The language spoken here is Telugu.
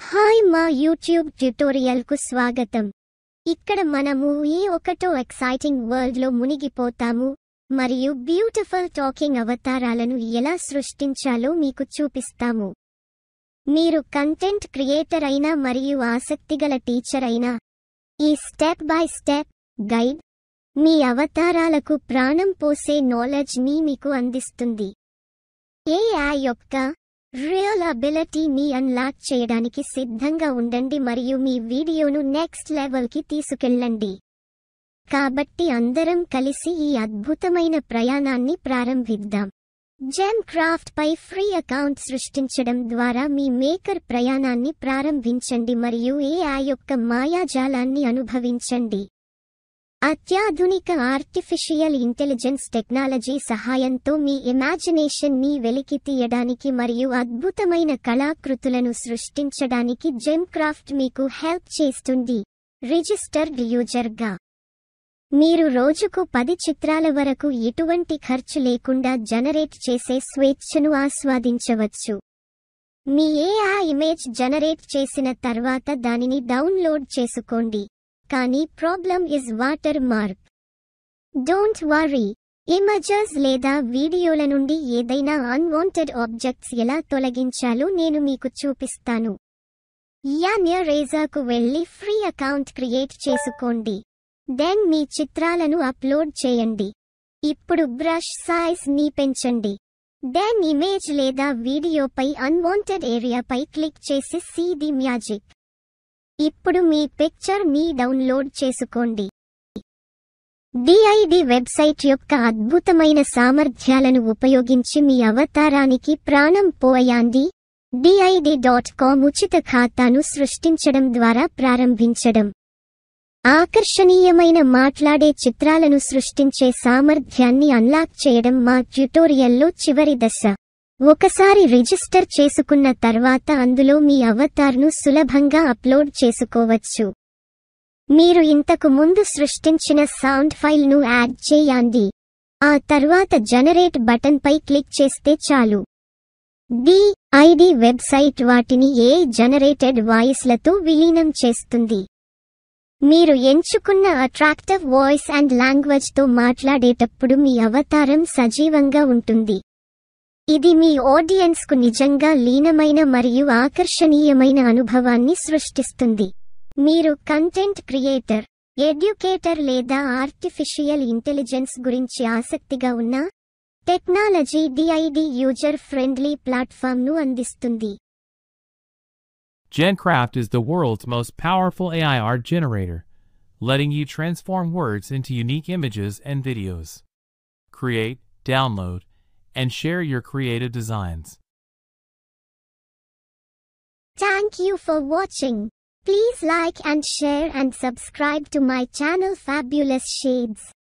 హాయ్ మా యూట్యూబ్ ట్యుటోరియల్కు స్వాగతం ఇక్కడ మనము ఈ ఒకటో ఎక్సైటింగ్ వరల్డ్ లో మునిగిపోతాము మరియు బ్యూటిఫుల్ టాకింగ్ అవతారాలను ఎలా సృష్టించాలో మీకు చూపిస్తాము మీరు కంటెంట్ క్రియేటర్ అయినా మరియు ఆసక్తిగల టీచర్ అయినా ఈ స్టెప్ బై స్టెప్ గైడ్ మీ అవతారాలకు ప్రాణం పోసే నాలెడ్జ్ ని మీకు అందిస్తుంది ఏఐ యొక్క రియల్ అబిలిటీని అన్లాక్ చేయడానికి సిద్ధంగా ఉండండి మరియు మీ వీడియోను నెక్స్ట్ లెవెల్కి తీసుకెళ్ళండి కాబట్టి అందరం కలిసి ఈ అద్భుతమైన ప్రయాణాన్ని ప్రారంభిద్దాం జెమ్ క్రాఫ్ట్ పై ఫ్రీ అకౌంట్ సృష్టించడం ద్వారా మీ మేకర్ ప్రయాణాన్ని ప్రారంభించండి మరియు ఏఐ యొక్క మాయాజాలాన్ని అనుభవించండి అత్యాధునిక ఆర్టిఫిషియల్ ఇంటెలిజెన్స్ టెక్నాలజీ సహాయంతో మీ ఇమాజినేషన్ ని వెలికి తీయడానికి మరియు అద్భుతమైన కళాకృతులను సృష్టించడానికి జెమ్ క్రాఫ్ట్ మీకు హెల్ప్ చేస్తుంది రిజిస్టర్డ్ యూజర్గా మీరు రోజుకు పది చిత్రాల వరకు ఎటువంటి ఖర్చు లేకుండా జనరేట్ చేసే స్వేచ్ఛను ఆస్వాదించవచ్చు మీ ఏఐ ఇమేజ్ జనరేట్ చేసిన తర్వాత దానిని డౌన్లోడ్ చేసుకోండి కానీ problem is water mark don't worry images లేదా వీడియోల నుండి ఏదైనా అన్వాంటెడ్ ఆబ్జెక్ట్స్ ఎలా తొలగించాలో నేను మీకు చూపిస్తాను యాన్య రేజాకు వెళ్లి ఫ్రీ అకౌంట్ క్రియేట్ చేసుకోండి దెన్ మీ చిత్రాలను అప్లోడ్ చేయండి ఇప్పుడు బ్రష్ సైజ్ ని పెంచండి దెన్ ఇమేజ్ లేదా వీడియోపై అన్వాంటెడ్ ఏరియాపై క్లిక్ చేసి సీ ది మ్యాజిక్ ఇప్పుడు మీ పిక్చర్ ని డౌన్లోడ్ చేసుకోండి డిఐడి వెబ్సైట్ యొక్క అద్భుతమైన సామర్థ్యాలను ఉపయోగించి మీ అవతారానికి ప్రాణం పోయండి డిఐడి డాట్ కామ్ ఉచిత ఖాతాను సృష్టించడం ద్వారా ప్రారంభించడం ఆకర్షణీయమైన మాట్లాడే చిత్రాలను సృష్టించే సామర్థ్యాన్ని అన్లాక్ చేయడం మా ట్యుటోరియల్లో చివరి దశ ఒకసారి రిజిస్టర్ చేసుకున్న తర్వాత అందులో మీ అవతార్ను సులభంగా అప్లోడ్ చేసుకోవచ్చు మీరు ఇంతకు ముందు సృష్టించిన సౌండ్ ఫైల్ను యాడ్ చేయండి ఆ తర్వాత జనరేట్ బటన్పై క్లిక్ చేస్తే చాలు డి ఐడి వెబ్సైట్ వాటిని ఏ జనరేటెడ్ వాయిస్లతో విలీనం చేస్తుంది మీరు ఎంచుకున్న అట్రాక్టివ్ వాయిస్ అండ్ లాంగ్వేజ్తో మాట్లాడేటప్పుడు మీ అవతారం సజీవంగా ఉంటుంది ఇది మీ ఆడియన్స్కు నిజంగా లీనమైన మరియు ఆకర్షణీయమైన అనుభవాన్ని సృష్టిస్తుంది మీరు కంటెంట్ క్రియేటర్ ఎడ్యుకేటర్ లేదా ఆర్టిఫిషియల్ ఇంటెలిజెన్స్ గురించి ఆసక్తిగా ఉన్న టెక్నాలజీ డిఐడి యూజర్ ఫ్రెండ్లీ ప్లాట్ఫామ్ను అందిస్తుంది GenCraft is the world's most powerful AI art generator, letting you transform words into unique images and videos. Create, download, and share your creative designs. Thank you for watching. Please like and share and subscribe to my channel Fabulous Shades.